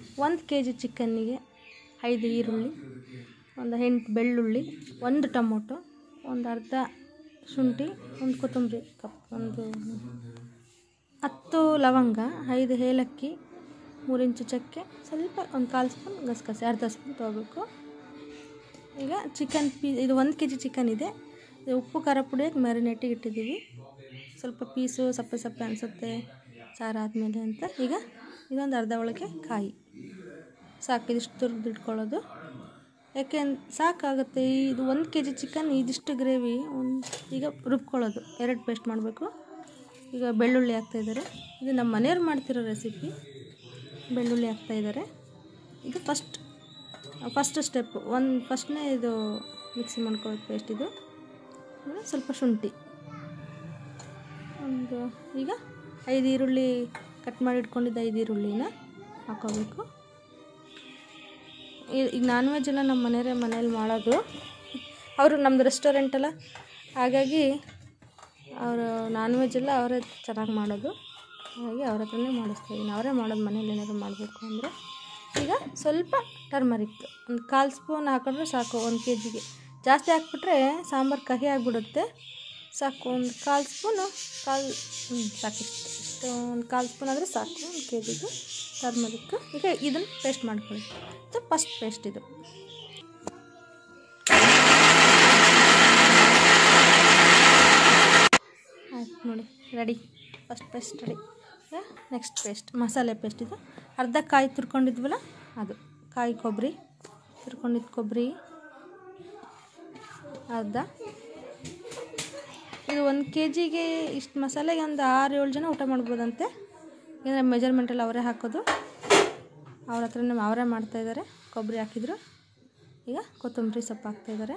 ಒಂದು K G ಚಿಕನ್ನಿಗೆ ಐದು ಈರುಳ್ಳಿ ಒಂದು ಎಂಟು ಬೆಳ್ಳುಳ್ಳಿ ಒಂದು ಟೊಮೊಟೊ ಒಂದು ಅರ್ಧ ಶುಂಠಿ ಒಂದು ಕೊತ್ತಂಬರಿ ಕಪ್ ಒಂದು ಹತ್ತು ಲವಂಗ ಐದು ಏಲಕ್ಕಿ ಮೂರು ಇಂಚು ಚಕ್ಕೆ ಸ್ವಲ್ಪ ಒಂದು ಕಾಲು ಸ್ಪೂನ್ ಗಸಗಸೆ ಅರ್ಧ ಸ್ಪೂನ್ ತೊಗೋಬೇಕು ಈಗ ಚಿಕನ್ ಪೀ ಇದು ಒಂದು ಕೆ ಜಿ ಚಿಕನ್ ಇದೆ ಇದು ಉಪ್ಪು ಖಾರ ಪುಡಿಯಾಗಿ ಮ್ಯಾರಿನೇಟಿಗೆ ಇಟ್ಟಿದ್ದೀವಿ ಸ್ವಲ್ಪ ಪೀಸು ಸಪ್ಪೆ ಸಪ್ಪೆ ಅನಿಸುತ್ತೆ ಸಾರು ಆದಮೇಲೆ ಅಂತ ಈಗ ಇದೊಂದು ಅರ್ಧ ಒಳಗೆ ಕಾಯಿ ಸಾಕು ಇದಿಷ್ಟು ತುರಿದು ಇಟ್ಕೊಳ್ಳೋದು ಯಾಕೆ ಸಾಕಾಗುತ್ತೆ ಇದು ಒಂದು ಕೆ ಜಿ ಚಿಕನ್ ಇದಿಷ್ಟು ಗ್ರೇವಿ ಒಂದು ಈಗ ರುಬ್ಕೊಳ್ಳೋದು ಎರಡು ಪೇಸ್ಟ್ ಮಾಡಬೇಕು ಈಗ ಬೆಳ್ಳುಳ್ಳಿ ಹಾಕ್ತಾಯಿದ್ದಾರೆ ಇದು ನಮ್ಮ ಮನೆಯವ್ರು ಮಾಡ್ತಿರೋ ರೆಸಿಪಿ ಬೆಳ್ಳುಳ್ಳಿ ಹಾಕ್ತಾಯಿದ್ದಾರೆ ಇದು ಫಸ್ಟ್ ಫಸ್ಟ್ ಸ್ಟೆಪ್ ಒಂದು ಫಸ್ಟ್ನೇ ಇದು ಮಿಕ್ಸಿ ಮಾಡ್ಕೋಬೇಕು ಪೇಸ್ಟ್ ಇದು ಆಮೇಲೆ ಸ್ವಲ್ಪ ಶುಂಠಿ ಒಂದು ಈಗ ಐದು ಈರುಳ್ಳಿ ಕಟ್ ಮಾಡಿ ಇಟ್ಕೊಂಡಿದ್ದ ಐದು ಈರುಳ್ಳಿನ ಹಾಕೋಬೇಕು ಈ- ಈಗ ನಾನ್ ವೆಜ್ ಎಲ್ಲ ನಮ್ಮ ಮನೆಯವರೇ ಮನೇಲಿ ಮಾಡೋದು ಅವರು ನಮ್ಮದು ರೆಸ್ಟೋರೆಂಟ್ ಅಲ್ಲ ಹಾಗಾಗಿ ಅವರು ನಾನ್ ವೆಜ್ ಎಲ್ಲ ಅವರೇ ಚೆನ್ನಾಗಿ ಮಾಡೋದು ಹಾಗಾಗಿ ಅವ್ರ ಹತ್ರನೇ ಮಾಡಿಸ್ತೀವಿ ಅವರೇ ಮಾಡೋದು ಮನೇಲಿ ಏನಾದ್ರು ಮಾಡಬೇಕು ಅಂದರೆ ಈಗ ಸ್ವಲ್ಪ ಟರ್ಮರಿಕ್ ಒಂದು ಕಾಲು ಸ್ಪೂನ್ ಹಾಕಿದ್ರೆ ಸಾಕು ಒಂದು ಕೆ ಜಿಗೆ ಜಾಸ್ತಿ ಹಾಕ್ಬಿಟ್ರೆ ಸಾಂಬಾರು ಕಹಿ ಆಗಿಬಿಡುತ್ತೆ ಸಾಕು ಒಂದು ಕಾಲು ಸ್ಪೂನು ಕಾಲು ಹ್ಞೂ ಸಾಕಿಷ್ಟು ಇಷ್ಟು ಒಂದು ಕಾಲು ಸ್ಪೂನ್ ಆದರೆ ಸಾಕು ಒಂದು ಕೆ ಜಿಗೆ ಟರ್ಮರಿಕ್ ಈಗ ಇದನ್ನು ಪೇಸ್ಟ್ ಮಾಡ್ಕೊಳ್ಳಿ ಇದು ಫಸ್ಟ್ ಪೇಸ್ಟ್ ಇದು ಆಯ್ತು ನೋಡಿ ready first paste ready next paste ಮಸಾಲೆ ಪೇಸ್ಟ್ ಇದು ಅರ್ಧ ಕಾಯಿ ತುರ್ಕೊಂಡಿದ್ವಲ್ಲ ಅದು ಕಾಯಿ ಕೊಬ್ಬರಿ ತುರ್ಕೊಂಡಿದ್ದು ಕೊಬ್ಬರಿ ಅರ್ಧ ಇದು ಒಂದು ಕೆ ಜಿಗೆ ಇಷ್ಟು ಮಸಾಲೆಗೆ ಒಂದು ಆರು ಏಳು ಜನ ಊಟ ಮಾಡ್ಬೋದಂತೆ ಯಾಕಂದರೆ ಮೆಜರ್ಮೆಂಟೆಲ್ಲ ಅವರೇ ಹಾಕೋದು ಅವ್ರ ಹತ್ರನೇ ಅವರೇ ಮಾಡ್ತಾಯಿದ್ದಾರೆ ಕೊಬ್ಬರಿ ಹಾಕಿದ್ರು ಈಗ ಕೊತ್ತಂಬರಿ ಸೊಪ್ಪು ಹಾಕ್ತಾಯಿದ್ದಾರೆ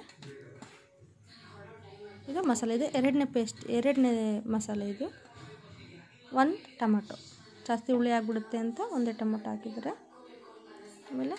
ಇದು ಮಸಾಲೆ ಇದೆ ಎರಡನೇ ಪೇಸ್ಟ್ ಎರಡನೇ ಮಸಾಲೆ ಇದು ಒಂದು ಟೊಮಟೊ ಜಾಸ್ತಿ ಹುಳಿ ಆಗಿಬಿಡುತ್ತೆ ಅಂತ ಒಂದೇ ಟೊಮೊಟೊ ಹಾಕಿದ್ದಾರೆ ಆಮೇಲೆ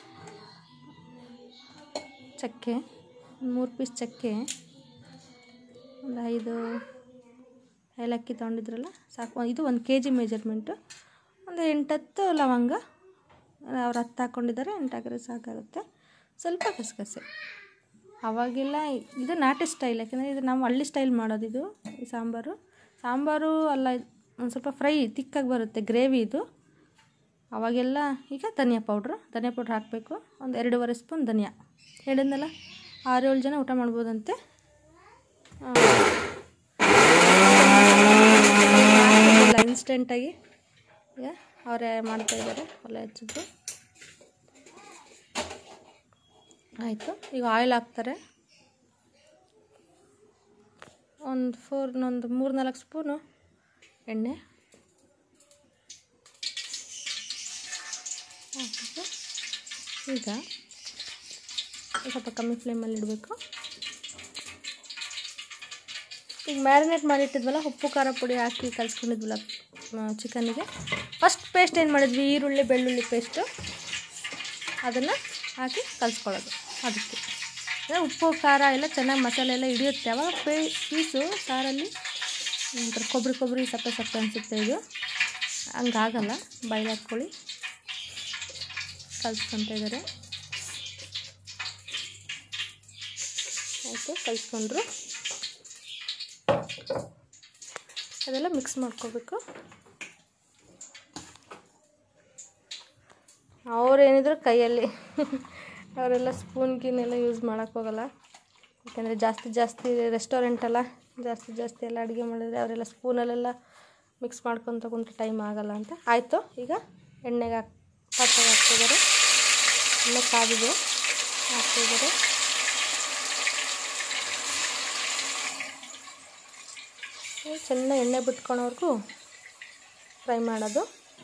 ಚಕ್ಕೆ ಒಂದು ಮೂರು ಪೀಸ್ ಚಕ್ಕೆ ಒಂದು ಐದು ಏಲಕ್ಕಿ ತೊಗೊಂಡಿದ್ರಲ್ಲ ಸಾಕು ಇದು ಒಂದು ಕೆ ಜಿ ಮೆಜರ್ಮೆಂಟು ಒಂದು ಎಂಟತ್ತು ಲವಂಗ ಅವ್ರು ಹತ್ತು ಹಾಕ್ಕೊಂಡಿದ್ದಾರೆ ಎಂಟು ಹಾಕಿದ್ರೆ ಸಾಕಾಗುತ್ತೆ ಸ್ವಲ್ಪ ಗಸಗಸೆ ಅವಾಗೆಲ್ಲ ಇದು ನಾಟಿ ಸ್ಟೈಲ್ ಯಾಕೆಂದರೆ ಇದು ನಾವು ಹಳ್ಳಿ ಸ್ಟೈಲ್ ಮಾಡೋದು ಇದು ಈ ಸಾಂಬಾರು ಸಾಂಬಾರು ಅಲ್ಲ ಒಂದು ಸ್ವಲ್ಪ ಫ್ರೈ ತಿಕ್ಕಾಗಿ ಬರುತ್ತೆ ಗ್ರೇವಿ ಇದು ಅವಾಗೆಲ್ಲ ಈಗ ಧನಿಯಾ ಪೌಡ್ರು ಧನಿಯಾ ಪೌಡ್ರ್ ಹಾಕಬೇಕು ಒಂದು ಎರಡೂವರೆ ಸ್ಪೂನ್ ಧನಿಯಾ ಹೇಳಿದ್ನಲ್ಲ ಆರು ಏಳು ಜನ ಊಟ ಮಾಡ್ಬೋದಂತೆ ಇನ್ಸ್ಟೆಂಟಾಗಿ ಈಗ ಅವರೇ ಮಾಡ್ತಾಯಿದ್ದಾರೆ ಒಲೆ ಹಚ್ಚಿದ್ದು ಆಯಿತು ಈಗ ಆಯಿಲ್ ಹಾಕ್ತಾರೆ ಒಂದು ಫೋರ್ ಒಂದು ಮೂರು ನಾಲ್ಕು ಸ್ಪೂನು ಎಣ್ಣೆ ಹಾಕಿದ್ದು ಈಗ ಸ್ವಲ್ಪ ಕಮ್ಮಿ ಫ್ಲೇಮಲ್ಲಿ ಇಡಬೇಕು ಈಗ ಮ್ಯಾರಿನೇಟ್ ಮಾಡಿಟ್ಟಿದ್ವಲ್ಲ ಉಪ್ಪು ಖಾರ ಪುಡಿ ಹಾಕಿ ಕಲಿಸ್ಕೊಂಡಿದ್ವಲ್ಲ ಚಿಕನ್ನಿಗೆ ಫಸ್ಟ್ ಪೇಸ್ಟ್ ಏನು ಮಾಡಿದ್ವಿ ಈರುಳ್ಳಿ ಬೆಳ್ಳುಳ್ಳಿ ಪೇಸ್ಟು ಅದನ್ನು ಹಾಕಿ ಕಲಿಸ್ಕೊಳ್ಳೋದು ಅದಕ್ಕೆ ಅಂದರೆ ಉಪ್ಪು ಖಾರ ಎಲ್ಲ ಚೆನ್ನಾಗಿ ಮಸಾಲೆ ಎಲ್ಲ ಹಿಡಿಯುತ್ತೆ ಅವಾಗ ಪೇ ಪೀಸು ಸಾರಲ್ಲಿ ಒಂಥರ ಕೊಬ್ಬರಿ ಕೊಬ್ಬರಿ ಸಪ್ಪೆ ಸಪ್ಪೆ ಅನಿಸುತ್ತೆ ಇದು ಹಂಗಾಗಲ್ಲ ಬಾಯ್ಲ್ ಹಾಕ್ಕೊಳ್ಳಿ ಕಲಿಸ್ಕೊತ ಇದ್ದಾರೆ ಆಯಿತು ಕಲಿಸ್ಕೊಂಡ್ರು ಅದೆಲ್ಲ ಮಿಕ್ಸ್ ಮಾಡ್ಕೋಬೇಕು ಅವ್ರೇನಿದ್ರು ಕೈಯಲ್ಲಿ ಅವರೆಲ್ಲ ಸ್ಪೂನ್ ಗೀನೆಲ್ಲ ಯೂಸ್ ಮಾಡೋಕ್ಕೆ ಹೋಗಲ್ಲ ಯಾಕೆಂದರೆ ಜಾಸ್ತಿ ಜಾಸ್ತಿ ರೆಸ್ಟೋರೆಂಟ್ ಅಲ್ಲ ಜಾಸ್ತಿ ಜಾಸ್ತಿ ಎಲ್ಲ ಅಡುಗೆ ಮಾಡಿದ್ರೆ ಅವರೆಲ್ಲ ಸ್ಪೂನಲ್ಲೆಲ್ಲ ಮಿಕ್ಸ್ ಮಾಡ್ಕೊತ ಕುಂತ್ರೆ ಟೈಮ್ ಆಗಲ್ಲ ಅಂತ ಆಯಿತು ಈಗ ಎಣ್ಣೆಗೆ ಹಾಕಿ ಪಾತ್ರೆಗೆ ಹಾಕ್ತಿದ್ದಾರೆ ಎಣ್ಣೆ ಕಾದಿದೆ ಹಾಕ್ತಿದ್ದಾರೆ ಚೆನ್ನಾಗಿ ಎಣ್ಣೆ ಬಿಟ್ಕೊಳೋವರೆಗೂ ಫ್ರೈ ಮಾಡೋದು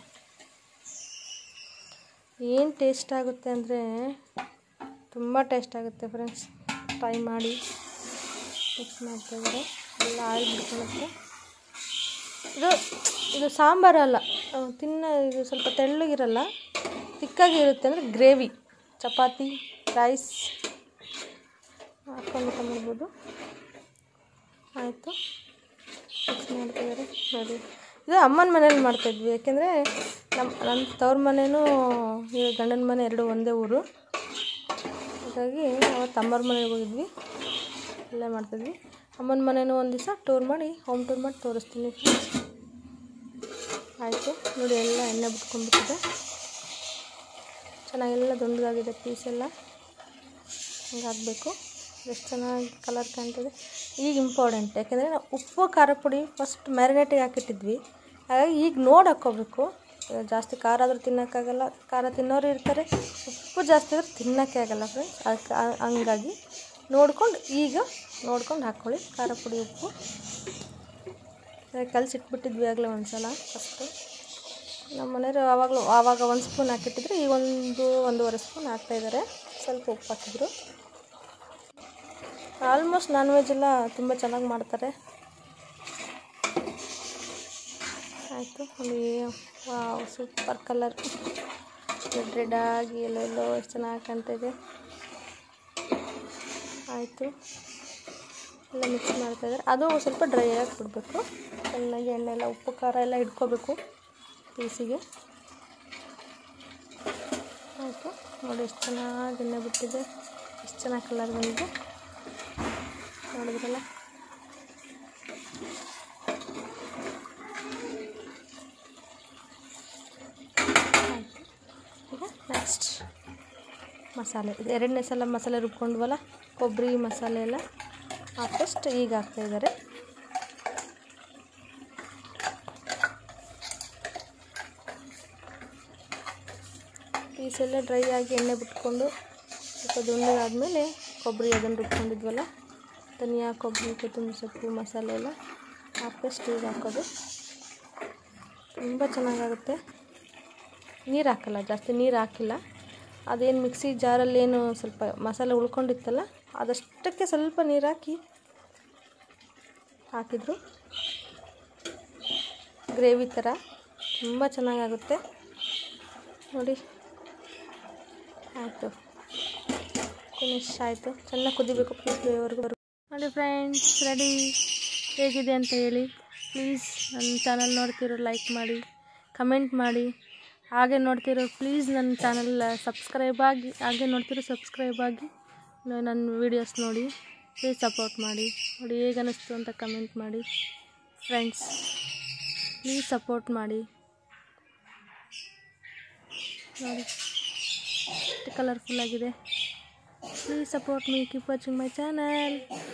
ಏನು ಟೇಸ್ಟ್ ಆಗುತ್ತೆ ಅಂದರೆ ತುಂಬ ಟೇಸ್ಟ್ ಆಗುತ್ತೆ ಫ್ರೆಂಡ್ಸ್ ಟ್ರೈ ಮಾಡಿ ಮಿಕ್ಸ್ ಮಾಡ್ತಾಯಿದ್ದಾರೆ ಎಲ್ಲ ಆಯಿಲ್ ಬಿಟ್ಕೊಳ್ಳುತ್ತೆ ಇದು ಇದು ಸಾಂಬಾರು ಅಲ್ಲ ಅಹ್, ತಿನ್ನ ಇದು ಸ್ವಲ್ಪ ತೆಳ್ಳಗಿರಲ್ಲ ತಿಕ್ಕಾಗಿರುತ್ತೆ ಅಂದರೆ ಗ್ರೇವಿ ಚಪಾತಿ ರೈಸ್ ಹಾಕ್ಕೊಂಡು ಊಟ ಮಾಡ್ಬೋದು ಆಯಿತು ಮಿಕ್ಸ್ ಮಾಡ್ತಿದ್ದಾರೆ ನೋಡಿ ಇದು ಅಮ್ಮನ ಮನೇಲಿ ಮಾಡ್ತಾಯಿದ್ವಿ ಯಾಕೆಂದರೆ ನಮ್ಮ ನನ್ನ ತವ್ರ ಮನೆಯೂ ಈ ಗಂಡನ ಮನೆ ಎರಡು ಒಂದೇ ಊರು ಹಾಗಾಗಿ ಅವತ್ತು ಅಮ್ಮರ ಮನೆಗೆ ಹೋಗಿದ್ವಿ ಅಲ್ಲೇ ಮಾಡ್ತಿದ್ವಿ ಅಮ್ಮನ ಮನೇನೂ ಒಂದು ದಿವಸ ಟೂರ್ ಮಾಡಿ ಹೋಮ್ ಟೂರ್ ಮಾಡಿ ತೋರಿಸ್ತೀನಿ ಫ್ರೆಂಡ್ಸ್ ಆಯಿತು ನೋಡಿ ಎಲ್ಲ ಎಣ್ಣೆ ಬಿಟ್ಕೊಂಡ್ಬಿಟ್ಟಿದೆ ಚೆನ್ನಾಗೆಲ್ಲ ದುಂಡಗಾಗಿದೆ ಪೀಸ್ ಎಲ್ಲ ಹಿಂಗಾಗಬೇಕು ಎಷ್ಟು ಚೆನ್ನಾಗಿ ಕಲರ್ ಕಾಣ್ತಿದೆ ಈಗ ಇಂಪಾರ್ಟೆಂಟ್ ಯಾಕೆಂದರೆ ನಾವು ಉಪ್ಪು ಖಾರ ಪುಡಿ ಫಸ್ಟ್ ಮ್ಯಾರಿನೇಟಿಗೆ ಹಾಕಿಟ್ಟಿದ್ವಿ ಹಾಗಾಗಿ ಈಗ ನೋಡಿ ಹಾಕ್ಕೋಬೇಕು ಇವಾಗ ಜಾಸ್ತಿ ಖಾರ ಆದರೂ ತಿನ್ನೋಕ್ಕಾಗಲ್ಲ ಖಾರ ತಿನ್ನೋರು ಇರ್ತಾರೆ ಉಪ್ಪು ಜಾಸ್ತಿ ಆದ್ರೆ ತಿನ್ನೋಕ್ಕೆ ಆಗಲ್ಲ ಫ್ರೆಂಡ್ಸ್ ಅದಕ್ಕೆ ಹಂಗಾಗಿ ನೋಡ್ಕೊಂಡು ಈಗ ನೋಡ್ಕೊಂಡು ಹಾಕ್ಕೊಳ್ಳಿ ಖಾರ ಪುಡಿ ಉಪ್ಪು ಕಲಸಿಟ್ಬಿಟ್ಟಿದ್ವಿ ಆಗಲೇ ಒಂದು ಸಲ ಫಸ್ಟು ನಮ್ಮ ಮನೆಯವರು ಆವಾಗಲೂ ಆವಾಗ ಒಂದು ಸ್ಪೂನ್ ಹಾಕಿಟ್ಟಿದ್ರು ಈಗ ಒಂದು ಒಂದೂವರೆ ಸ್ಪೂನ್ ಹಾಕ್ತಾಯಿದ್ದಾರೆ ಸ್ವಲ್ಪ ಉಪ್ಪು ಹಾಕಿದ್ರು ಆಲ್ಮೋಸ್ಟ್ ನಾನ್ ವೆಜ್ ಎಲ್ಲ ತುಂಬ ಚೆನ್ನಾಗಿ ಮಾಡ್ತಾರೆ ಆಯಿತು ಅಲ್ಲಿ wow super colour red red ಆಗಿ ಎಲ್ಲೆಲ್ಲೋ ಎಷ್ಟು ಚೆನ್ನಾಗಿ ಕಾಣ್ತಾಯಿದೆ ಆಯಿತು ಎಲ್ಲ ಮಿಕ್ಸ್ ಮಾಡ್ತಾಯಿದ್ದಾರೆ ಅದು ಸ್ವಲ್ಪ ಡ್ರೈ ಆಗಿ ಬಿಡಬೇಕು ಚೆನ್ನಾಗಿ ಎಣ್ಣೆ ಎಲ್ಲ ಉಪ್ಪು ಖಾರ ಎಲ್ಲ ಹಿಡ್ಕೋಬೇಕು ಪೀಸಿಗೆ ಆಯಿತು ನೋಡಿ ಎಷ್ಟು ಚೆನ್ನಾಗಿ ಎಣ್ಣೆ ಬಿಟ್ಟಿದೆ ಎಷ್ಟು ಚೆನ್ನಾಗಿ ಕಲರ್ ಬಂದಿದೆ ನೋಡಿದ್ರಲ್ಲ ಆಯಿತು ಈಗ ನೆಕ್ಸ್ಟ್ ಮಸಾಲೆ ಇದು ಎರಡನೇ ಸಲ ಮಸಾಲೆ ರುಬ್ಕೊಂಡ್ವಲ್ಲ ಕೊಬ್ಬರಿ ಮಸಾಲೆ ಎಲ್ಲ ಹಾಕಷ್ಟು ಈಗ ಹಾಕ್ತಾಯಿದ್ದಾರೆ ಪೀಸೆಲ್ಲ ಡ್ರೈ ಆಗಿ ಎಣ್ಣೆ ಬಿಟ್ಕೊಂಡು ಸ್ವಲ್ಪ ದುಂಡಗಾದ್ಮೇಲೆ ಕೊಬ್ಬರಿ ಅದನ್ನು ರುಬ್ಕೊಂಡಿದ್ವಲ್ಲ ಧನಿಯಾ ಕೊಬ್ಬರಿ ಕೊತ್ತಂಬರಿ ಸೊಪ್ಪು ಮಸಾಲೆ ಎಲ್ಲ ಹಾಕಷ್ಟು ಈಗ ಹಾಕೋದು ತುಂಬ ಚೆನ್ನಾಗಾಗುತ್ತೆ ನೀರು ಹಾಕಲ್ಲ ಜಾಸ್ತಿ ನೀರು ಹಾಕಿಲ್ಲ ಅದೇನು ಮಿಕ್ಸಿ ಜಾರಲ್ಲೇನು ಸ್ವಲ್ಪ ಮಸಾಲೆ ಉಳ್ಕೊಂಡಿತ್ತಲ್ಲ ಅದಷ್ಟಕ್ಕೆ ಸ್ವಲ್ಪ ನೀರು ಹಾಕಿ ಹಾಕಿದ್ರು ಗ್ರೇವಿ ಥರ ತುಂಬ ಚೆನ್ನಾಗಾಗುತ್ತೆ ನೋಡಿ ಆಯಿತು ಫಿನಿಶ್ ಆಯಿತು ಚೆನ್ನಾಗಿ ಕುದಿಬೇಕು ಕುದಿಯೋವರೆಗೂ ಬರು ನೋಡಿ ಫ್ರೆಂಡ್ಸ್ ರೆಡಿ ಹೇಗಿದೆ ಅಂತ ಹೇಳಿ ಪ್ಲೀಸ್ ನನ್ನ ಚಾನಲ್ ನೋಡ್ತಿರೋ ಲೈಕ್ ಮಾಡಿ ಕಮೆಂಟ್ ಮಾಡಿ ಹಾಗೆ ನೋಡ್ತಿರೋ ಪ್ಲೀಸ್ ನನ್ನ ಚಾನಲ್ ಸಬ್ಸ್ಕ್ರೈಬ್ ಆಗಿ ಹಾಗೆ ನೋಡ್ತಿರೋ ಸಬ್ಸ್ಕ್ರೈಬ್ ಆಗಿ ನ- ನನ್ನ ವೀಡಿಯೋಸ್ ನೋಡಿ ಪ್ಲೀಸ್ ಸಪೋರ್ಟ್ ಮಾಡಿ ನೋಡಿ ಹೇಗೆ ಅನ್ನಿಸ್ತು ಅಂತ ಕಮೆಂಟ್ ಮಾಡಿ ಫ್ರೆಂಡ್ಸ್ ಪ್ಲೀಸ್ ಸಪೋರ್ಟ್ ಮಾಡಿ ನೋಡಿ ಎಷ್ಟು ಕಲರ್ಫುಲ್ ಆಗಿದೆ please support me keep watching my channel